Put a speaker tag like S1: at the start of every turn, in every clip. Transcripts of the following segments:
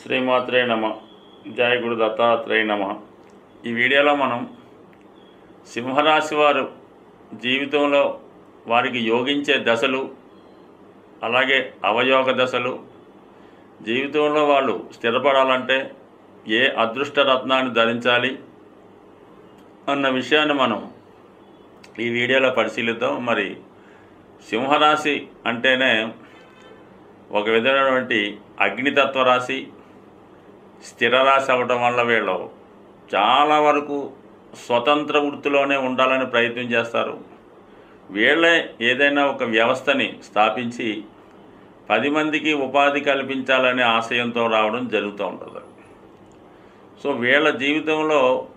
S1: శ్రీమాత్రే నమ జయ గురు దత్తాత్రేయ నమ ఈ వీడియోలో మనం సింహరాశి వారు జీవితంలో వారికి యోగించే దశలు అలాగే అవయోగ దశలు జీవితంలో వాళ్ళు స్థిరపడాలంటే ఏ అదృష్ట రత్నాన్ని ధరించాలి అన్న విషయాన్ని మనం ఈ వీడియోలో పరిశీలిద్దాం మరి సింహరాశి అంటేనే ఒక విధమైనటువంటి అగ్నితత్వ రాశి స్థిర రాశి అవ్వటం వల్ల వీళ్ళు చాలా వరకు స్వతంత్ర వృత్తిలోనే ఉండాలని ప్రయత్నం చేస్తారు వీళ్ళే ఏదైనా ఒక వ్యవస్థని స్థాపించి పది మందికి ఉపాధి కల్పించాలనే ఆశయంతో రావడం జరుగుతూ ఉంటుంది సో వీళ్ళ జీవితంలో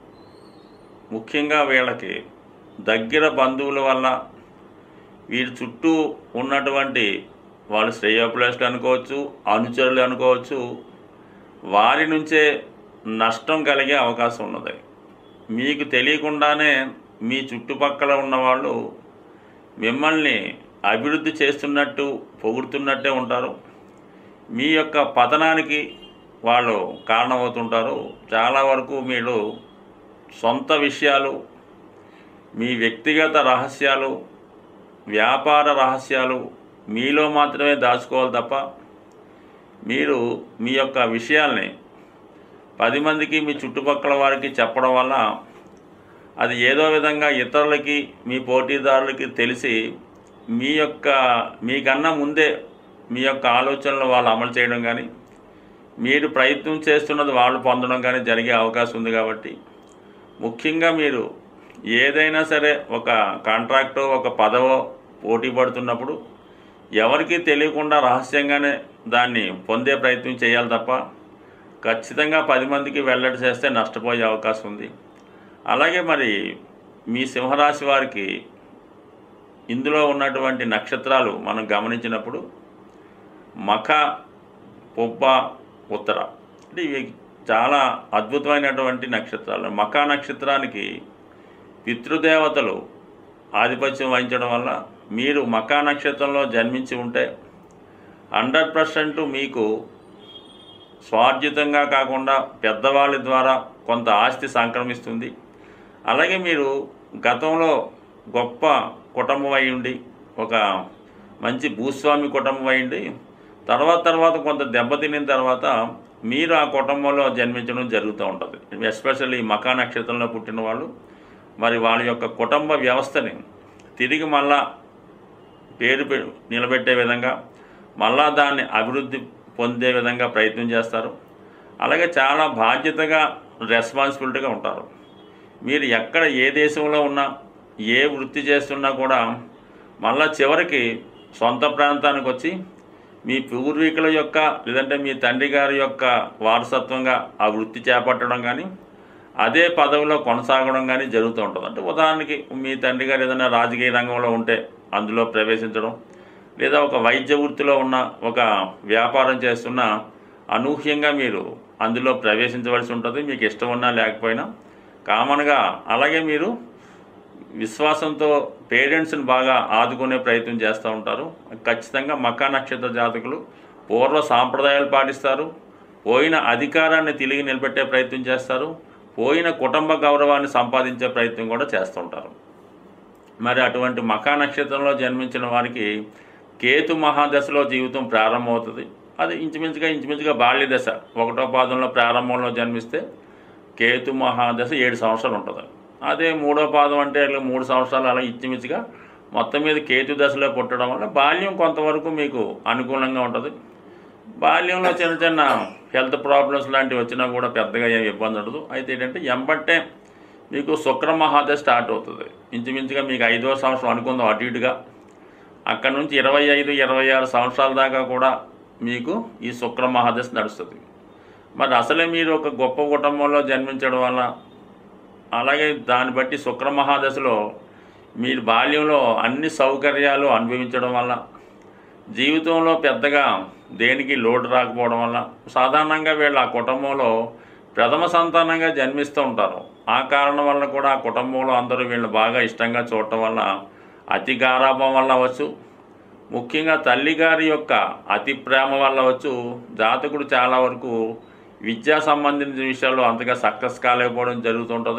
S1: ముఖ్యంగా వీళ్ళకి దగ్గర బంధువుల వల్ల వీరి చుట్టూ ఉన్నటువంటి వాళ్ళు శ్రేయోపులేసులు అనుకోవచ్చు అనుచరులు అనుకోవచ్చు వారి నుంచే నష్టం కలిగే అవకాశం ఉన్నది మీకు తెలియకుండానే మీ చుట్టుపక్కల ఉన్నవాళ్ళు మిమ్మల్ని అభివృద్ధి చేస్తున్నట్టు పొగుడుతున్నట్టే ఉంటారు మీ యొక్క పతనానికి వాళ్ళు కారణమవుతుంటారు చాలా వరకు మీరు సొంత విషయాలు మీ వ్యక్తిగత రహస్యాలు వ్యాపార రహస్యాలు మీలో మాత్రమే దాచుకోవాలి తప్ప మీరు మీ యొక్క విషయాల్ని పది మందికి మీ చుట్టుపక్కల వారికి చెప్పడం వల్ల అది ఏదో విధంగా ఇతరులకి మీ పోటీదారులకి తెలిసి మీ యొక్క మీకన్నా ముందే మీ యొక్క ఆలోచనలు వాళ్ళు అమలు చేయడం కానీ మీరు ప్రయత్నం చేస్తున్నది వాళ్ళు పొందడం కానీ జరిగే అవకాశం ఉంది కాబట్టి ముఖ్యంగా మీరు ఏదైనా సరే ఒక కాంట్రాక్టో ఒక పదవో పోటీ పడుతున్నప్పుడు ఎవరికీ తెలియకుండా రహస్యంగానే దాన్ని పొందే ప్రయత్నం చేయాలి తప్ప ఖచ్చితంగా పది మందికి వెల్లడి చేస్తే నష్టపోయే అవకాశం ఉంది అలాగే మరి మీ సింహరాశి వారికి ఇందులో ఉన్నటువంటి నక్షత్రాలు మనం గమనించినప్పుడు మఖ పొబ్బ ఉత్తర అంటే ఇవి చాలా అద్భుతమైనటువంటి నక్షత్రాలు మఖా నక్షత్రానికి పితృదేవతలు ఆధిపత్యం వహించడం వల్ల మీరు మకా నక్షత్రంలో జన్మించి ఉంటే హండ్రెడ్ పర్సెంట్ మీకు స్వార్జితంగా కాకుండా పెద్దవాళ్ళ ద్వారా కొంత ఆస్తి సంక్రమిస్తుంది అలాగే మీరు గతంలో గొప్ప కుటుంబం అయి ఉండి ఒక మంచి భూస్వామి కుటుంబం అయింది తర్వాత తర్వాత కొంత దెబ్బతినిన తర్వాత మీరు ఆ కుటుంబంలో జన్మించడం జరుగుతూ ఉంటుంది ఎస్పెషల్లీ ఈ మకా నక్షత్రంలో పుట్టిన వాళ్ళు మరి వాళ్ళ యొక్క కుటుంబ వ్యవస్థని తిరిగి మళ్ళా పేరు పె- నిలబెట్టే విధంగా మళ్ళా దాన్ని అభివృద్ధి పొందే విధంగా ప్రయత్నం చేస్తారు అలాగే చాలా బాధ్యతగా రెస్పాన్సిబిలిటీగా ఉంటారు మీరు ఎక్కడ ఏ దేశంలో ఉన్నా ఏ వృత్తి చేస్తున్నా కూడా మళ్ళా చివరికి సొంత ప్రాంతానికి వచ్చి మీ పూర్వీకుల యొక్క లేదంటే మీ తండ్రి గారి యొక్క వారసత్వంగా ఆ వృత్తి చేపట్టడం కానీ అదే పదవిలో కొనసాగడం కానీ జరుగుతూ ఉంటుంది అంటే ఉదాహరణకి మీ తండ్రి గారు ఏదైనా రాజకీయ రంగంలో ఉంటే అందులో ప్రవేశించడం లేదా ఒక వైద్య వృత్తిలో ఉన్న ఒక వ్యాపారం చేస్తున్న అనూహ్యంగా మీరు అందులో ప్రవేశించవలసి ఉంటుంది మీకు ఇష్టం ఉన్నా లేకపోయినా కామన్గా అలాగే మీరు విశ్వాసంతో పేరెంట్స్ని బాగా ఆదుకునే ప్రయత్నం చేస్తూ ఉంటారు ఖచ్చితంగా మకా నక్షత్ర జాతకులు పూర్వ సాంప్రదాయాలు పాటిస్తారు పోయిన అధికారాన్ని తిరిగి నిలబెట్టే ప్రయత్నం చేస్తారు పోయిన కుటుంబ గౌరవాన్ని సంపాదించే ప్రయత్నం కూడా చేస్తుంటారు మరి అటువంటి మకా నక్షత్రంలో జన్మించిన వారికి కేతు మహాదశలో జీవితం ప్రారంభమవుతుంది అది ఇంచుమించుగా ఇంచుమించుగా బాల్య దశ ఒకటో పాదంలో ప్రారంభంలో జన్మిస్తే కేతు మహాదశ ఏడు సంవత్సరాలు ఉంటుంది అదే మూడో పాదం అంటే అట్లా మూడు సంవత్సరాలు అలా ఇంచుమించుగా మొత్తం మీద కేతు దశలో పుట్టడం వల్ల బాల్యం కొంతవరకు మీకు అనుకూలంగా ఉంటుంది బాల్యంలో చిన్న చిన్న హెల్త్ ప్రాబ్లమ్స్ లాంటివి వచ్చినా కూడా పెద్దగా ఏం ఇబ్బంది ఉండదు అయితే ఏంటంటే ఎంబట్టే మీకు శుక్ర మహాదశ స్టార్ట్ అవుతుంది ఇంచుమించుగా మీకు ఐదో సంవత్సరం అనుకుందాం అటు ఇటుగా అక్కడ నుంచి ఇరవై ఐదు ఇరవై ఆరు సంవత్సరాల దాకా కూడా మీకు ఈ శుక్ర మహాదశ నడుస్తుంది మరి అసలే మీరు ఒక గొప్ప కుటుంబంలో జన్మించడం వల్ల అలాగే దాన్ని బట్టి శుక్ర మహాదశలో మీరు బాల్యంలో అన్ని సౌకర్యాలు అనుభవించడం వల్ల జీవితంలో పెద్దగా దేనికి లోటు రాకపోవడం వల్ల సాధారణంగా వీళ్ళు ఆ కుటుంబంలో ప్రథమ సంతానంగా జన్మిస్తూ ఉంటారు ఆ కారణం వల్ల కూడా ఆ కుటుంబంలో అందరూ వీళ్ళు బాగా ఇష్టంగా చూడటం వల్ల అతి గారాభం వల్ల అవ్వచ్చు ముఖ్యంగా తల్లిగారి యొక్క అతి ప్రేమ వల్ల వచ్చు జాతకుడు చాలా వరకు విద్యా సంబంధించిన విషయాల్లో అంతగా సక్సెస్ కాలేకపోవడం జరుగుతుంటుంది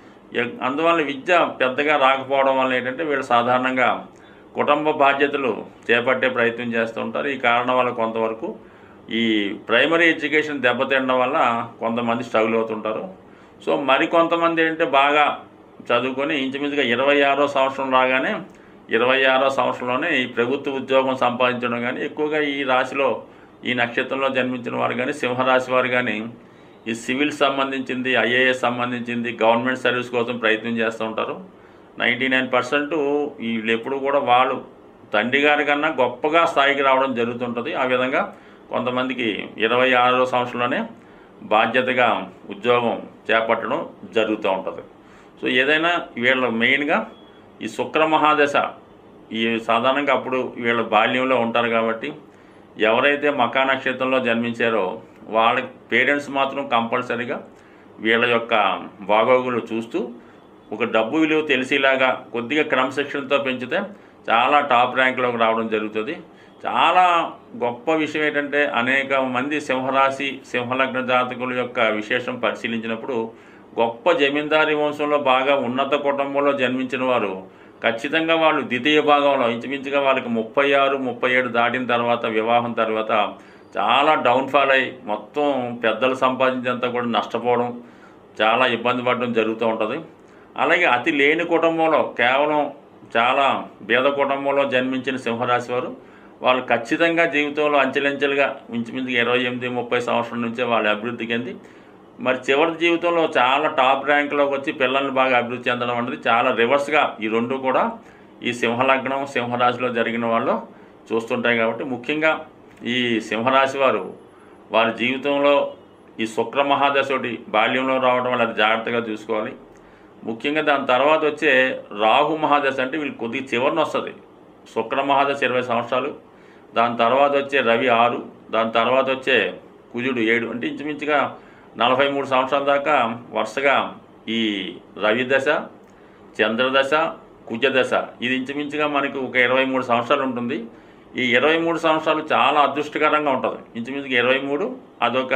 S1: ఎ- అందువల్ల విద్య పెద్దగా రాకపోవడం వల్ల ఏంటంటే వీళ్ళు సాధారణంగా కుటుంబ బాధ్యతలు చేపట్టే ప్రయత్నం చేస్తూ ఉంటారు ఈ కారణం వల్ల కొంతవరకు ఈ ప్రైమరీ ఎడ్యుకేషన్ దెబ్బతినడం వల్ల కొంతమంది స్ట్రగుల్ అవుతుంటారు సో మరి కొంతమంది ఏంటంటే బాగా చదువుకొని ఇంచుమించుగా ఇరవై ఆరో సంవత్సరం రాగానే ఇరవై ఆరో సంవత్సరంలోనే ఈ ప్రభుత్వ ఉద్యోగం సంపాదించడం కానీ ఎక్కువగా ఈ రాశిలో ఈ నక్షత్రంలో జన్మించిన వారు కానీ సింహరాశి వారు కానీ ఈ సివిల్ సంబంధించింది ఐఏఎస్ సంబంధించింది గవర్నమెంట్ సర్వీస్ కోసం ప్రయత్నం చేస్తూ ఉంటారు నైంటీ నైన్ పర్సెంట్ వీళ్ళు ఎప్పుడు కూడా వాళ్ళు తండ్రి గారి కన్నా గొప్పగా స్థాయికి రావడం జరుగుతుంటుంది ఆ విధంగా కొంతమందికి ఇరవై ఆరో సంవత్సరంలోనే బాధ్యతగా ఉద్యోగం చేపట్టడం జరుగుతూ ఉంటుంది సో ఏదైనా వీళ్ళ మెయిన్గా ఈ శుక్ర మహాదశ ఈ సాధారణంగా అప్పుడు వీళ్ళ బాల్యంలో ఉంటారు కాబట్టి ఎవరైతే మకా నక్షత్రంలో జన్మించారో వాళ్ళ పేరెంట్స్ మాత్రం కంపల్సరీగా వీళ్ళ యొక్క బాగోగులు చూస్తూ ఒక డబ్బు విలువ తెలిసేలాగా కొద్దిగా క్రమశిక్షణతో పెంచితే చాలా టాప్ ర్యాంక్లోకి రావడం జరుగుతుంది చాలా గొప్ప విషయం ఏంటంటే అనేక మంది సింహరాశి సింహలగ్న జాతకుల యొక్క విశేషం పరిశీలించినప్పుడు గొప్ప జమీందారీ వంశంలో బాగా ఉన్నత కుటుంబంలో జన్మించిన వారు ఖచ్చితంగా వాళ్ళు ద్వితీయ భాగంలో ఇంచుమించుగా వాళ్ళకి ముప్పై ఆరు ముప్పై ఏడు దాటిన తర్వాత వివాహం తర్వాత చాలా డౌన్ఫాల్ అయ్యి మొత్తం పెద్దలు సంపాదించేంత కూడా నష్టపోవడం చాలా ఇబ్బంది పడడం జరుగుతూ ఉంటుంది అలాగే అతి లేని కుటుంబంలో కేవలం చాలా బీద కుటుంబంలో జన్మించిన సింహరాశి వారు వాళ్ళు ఖచ్చితంగా జీవితంలో అంచెలంచెలుగా ఇంచుమించుగా ఇరవై ఎనిమిది ముప్పై సంవత్సరం నుంచే వాళ్ళ అభివృద్ధి చెంది మరి చివరి జీవితంలో చాలా టాప్ ర్యాంక్లోకి వచ్చి పిల్లల్ని బాగా అభివృద్ధి చెందడం అనేది చాలా రివర్స్గా ఈ రెండు కూడా ఈ సింహలగ్నం సింహరాశిలో జరిగిన వాళ్ళు చూస్తుంటాయి కాబట్టి ముఖ్యంగా ఈ సింహరాశి వారు వారి జీవితంలో ఈ శుక్ర మహాదశోటి బాల్యంలో రావడం వల్ల అది జాగ్రత్తగా చూసుకోవాలి ముఖ్యంగా దాని తర్వాత వచ్చే రాహు మహాదశ అంటే వీళ్ళు కొద్దిగా చివరిన వస్తుంది శుక్ర మహాదశ ఇరవై సంవత్సరాలు దాని తర్వాత వచ్చే రవి ఆరు దాని తర్వాత వచ్చే కుజుడు ఏడు అంటే ఇంచుమించుగా నలభై మూడు సంవత్సరాల దాకా వరుసగా ఈ రవి దశ చంద్రదశ కుజదశ ఇది ఇంచుమించుగా మనకి ఒక ఇరవై మూడు సంవత్సరాలు ఉంటుంది ఈ ఇరవై మూడు సంవత్సరాలు చాలా అదృష్టకరంగా ఉంటుంది ఇంచుమించుగా ఇరవై మూడు అదొక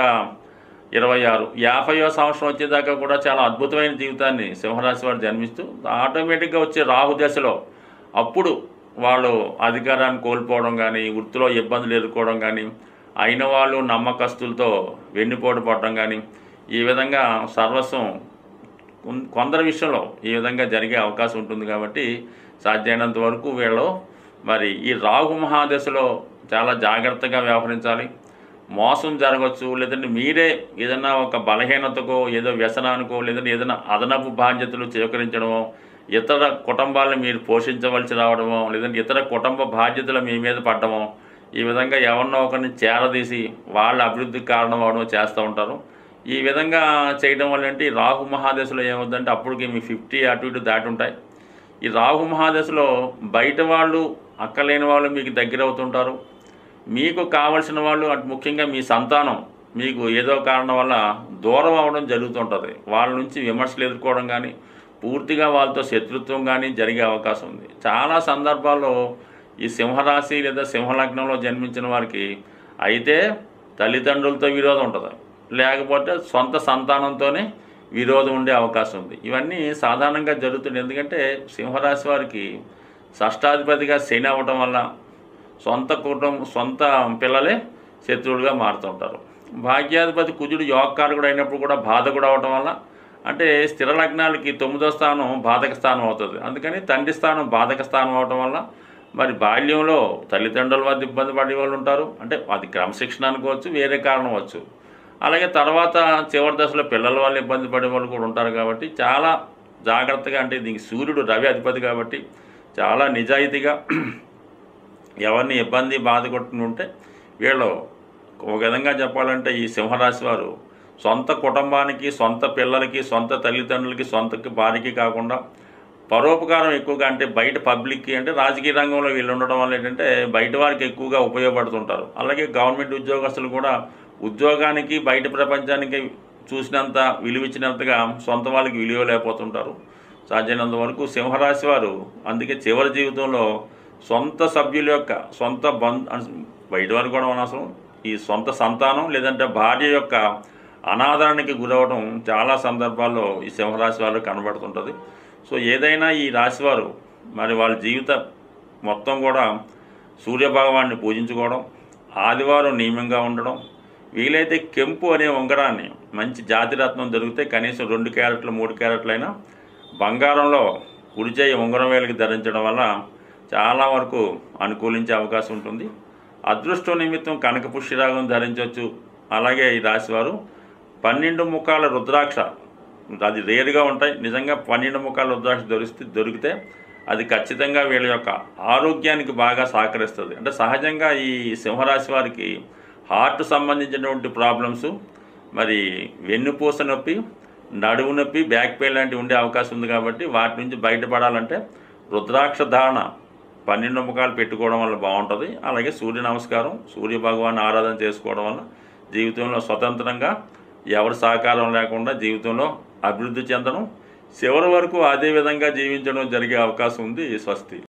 S1: ఇరవై ఆరు యాభైవ సంవత్సరం వచ్చేదాకా కూడా చాలా అద్భుతమైన జీవితాన్ని సింహరాశి వారు జన్మిస్తూ ఆటోమేటిక్గా వచ్చే రాహు దశలో అప్పుడు వాళ్ళు అధికారాన్ని కోల్పోవడం కానీ వృత్తిలో ఇబ్బందులు ఎదుర్కోవడం కానీ అయిన వాళ్ళు నమ్మకస్తులతో వెన్నుపోటు పడడం కానీ ఈ విధంగా సర్వస్వం కొన్- కొందరి విషయంలో ఈ విధంగా జరిగే అవకాశం ఉంటుంది కాబట్టి సాధ్యమైనంత వరకు వీళ్ళు మరి ఈ రాహు మహాదశలో చాలా జాగ్రత్తగా వ్యవహరించాలి మోసం జరగవచ్చు లేదంటే మీరే ఏదైనా ఒక బలహీనతకో ఏదో వ్యసనానికో లేదంటే ఏదైనా అదనపు బాధ్యతలు స్వీకరించడమో ఇతర కుటుంబాలను మీరు పోషించవలసి రావడమో లేదంటే ఇతర కుటుంబ బాధ్యతలు మీ మీద పడడమో ఈ విధంగా ఎవరినో ఒకరిని చేరదీసి వాళ్ళ అభివృద్ధికి కారణం అవడం చేస్తూ ఉంటారు ఈ విధంగా చేయడం వల్ల ఏంటి రాహు మహాదశలో ఏమవుతుందంటే అప్పటికి మీ ఫిఫ్టీ అటు ఇటు దాటి ఉంటాయి ఈ రాహు మహాదశలో బయట వాళ్ళు అక్కలేని వాళ్ళు మీకు దగ్గర అవుతుంటారు మీకు కావలసిన వాళ్ళు అటు ముఖ్యంగా మీ సంతానం మీకు ఏదో కారణం వల్ల దూరం అవ్వడం జరుగుతుంటుంది వాళ్ళ నుంచి విమర్శలు ఎదుర్కోవడం కానీ పూర్తిగా వాళ్ళతో శత్రుత్వం కానీ జరిగే అవకాశం ఉంది చాలా సందర్భాల్లో ఈ సింహరాశి లేదా సింహలగ్నంలో జన్మించిన వారికి అయితే తల్లిదండ్రులతో విరోధం ఉంటుంది లేకపోతే సొంత సంతానంతోనే విరోధం ఉండే అవకాశం ఉంది ఇవన్నీ సాధారణంగా జరుగుతుంది ఎందుకంటే సింహరాశి వారికి షష్టాధిపతిగా శని అవ్వటం వల్ల సొంత కుటుంబం సొంత పిల్లలే శత్రువులుగా మారుతుంటారు భాగ్యాధిపతి కుజుడు యోగకారకుడు అయినప్పుడు కూడా బాధ కూడా అవటం వల్ల అంటే స్థిర లగ్నాలకి తొమ్మిదో స్థానం బాధక స్థానం అవుతుంది అందుకని తండ్రి స్థానం బాధక స్థానం అవటం వల్ల మరి బాల్యంలో తల్లిదండ్రుల వద్ద ఇబ్బంది పడే వాళ్ళు ఉంటారు అంటే అది క్రమశిక్షణ అనుకోవచ్చు వేరే కారణం అవచ్చు అలాగే తర్వాత చివరి దశలో పిల్లల వల్ల ఇబ్బంది పడే వాళ్ళు కూడా ఉంటారు కాబట్టి చాలా జాగ్రత్తగా అంటే దీనికి సూర్యుడు రవి అధిపతి కాబట్టి చాలా నిజాయితీగా ఎవరిని ఇబ్బంది బాధ కొట్టుకుంటే వీళ్ళు ఒక విధంగా చెప్పాలంటే ఈ సింహరాశి వారు సొంత కుటుంబానికి సొంత పిల్లలకి సొంత తల్లిదండ్రులకి సొంత భార్యకి కాకుండా పరోపకారం ఎక్కువగా అంటే బయట పబ్లిక్కి అంటే రాజకీయ రంగంలో వీళ్ళు ఉండడం వల్ల ఏంటంటే బయట వారికి ఎక్కువగా ఉపయోగపడుతుంటారు అలాగే గవర్నమెంట్ ఉద్యోగస్తులు కూడా ఉద్యోగానికి బయట ప్రపంచానికి చూసినంత విలువిచ్చినంతగా సొంత వాళ్ళకి విలువ లేకపోతుంటారు సాధ్యమైనంత వరకు సింహరాశి వారు అందుకే చివరి జీవితంలో సొంత సభ్యుల యొక్క సొంత బంధు బయట వారు కూడా అనవసరం ఈ సొంత సంతానం లేదంటే భార్య యొక్క అనాదరణకి గురవడం చాలా సందర్భాల్లో ఈ సింహరాశి వారు కనబడుతుంటుంది సో ఏదైనా ఈ రాశివారు మరి వాళ్ళ జీవిత మొత్తం కూడా సూర్యభగవాన్ని పూజించుకోవడం ఆదివారం నియమంగా ఉండడం వీలైతే కెంపు అనే ఉంగరాన్ని మంచి జాతిరత్నం దొరికితే కనీసం రెండు క్యారెట్లు మూడు క్యారెట్లైనా బంగారంలో కుడిచేయి ఉంగరం వేలికి ధరించడం వల్ల చాలా వరకు అనుకూలించే అవకాశం ఉంటుంది అదృష్టం నిమిత్తం కనక పుష్యరాగం ధరించవచ్చు అలాగే ఈ రాశివారు పన్నెండు ముఖాల రుద్రాక్ష అది రేరుగా ఉంటాయి నిజంగా పన్నెండు ముఖాల రుద్రాక్ష దొరికితే దొరికితే అది ఖచ్చితంగా వీళ్ళ యొక్క ఆరోగ్యానికి బాగా సహకరిస్తుంది అంటే సహజంగా ఈ సింహరాశి వారికి హార్ట్ సంబంధించినటువంటి ప్రాబ్లమ్స్ మరి వెన్నుపూస నొప్పి నడువు నొప్పి బ్యాక్ పెయిన్ లాంటివి ఉండే అవకాశం ఉంది కాబట్టి వాటి నుంచి బయటపడాలంటే రుద్రాక్ష ధారణ పన్నెండు ముఖాలు పెట్టుకోవడం వల్ల బాగుంటుంది అలాగే సూర్య నమస్కారం సూర్య భగవాన్ ఆరాధన చేసుకోవడం వల్ల జీవితంలో స్వతంత్రంగా ఎవరి సహకారం లేకుండా జీవితంలో అభివృద్ధి చెందడం చివరి వరకు అదే విధంగా జీవించడం జరిగే అవకాశం ఉంది స్వస్తి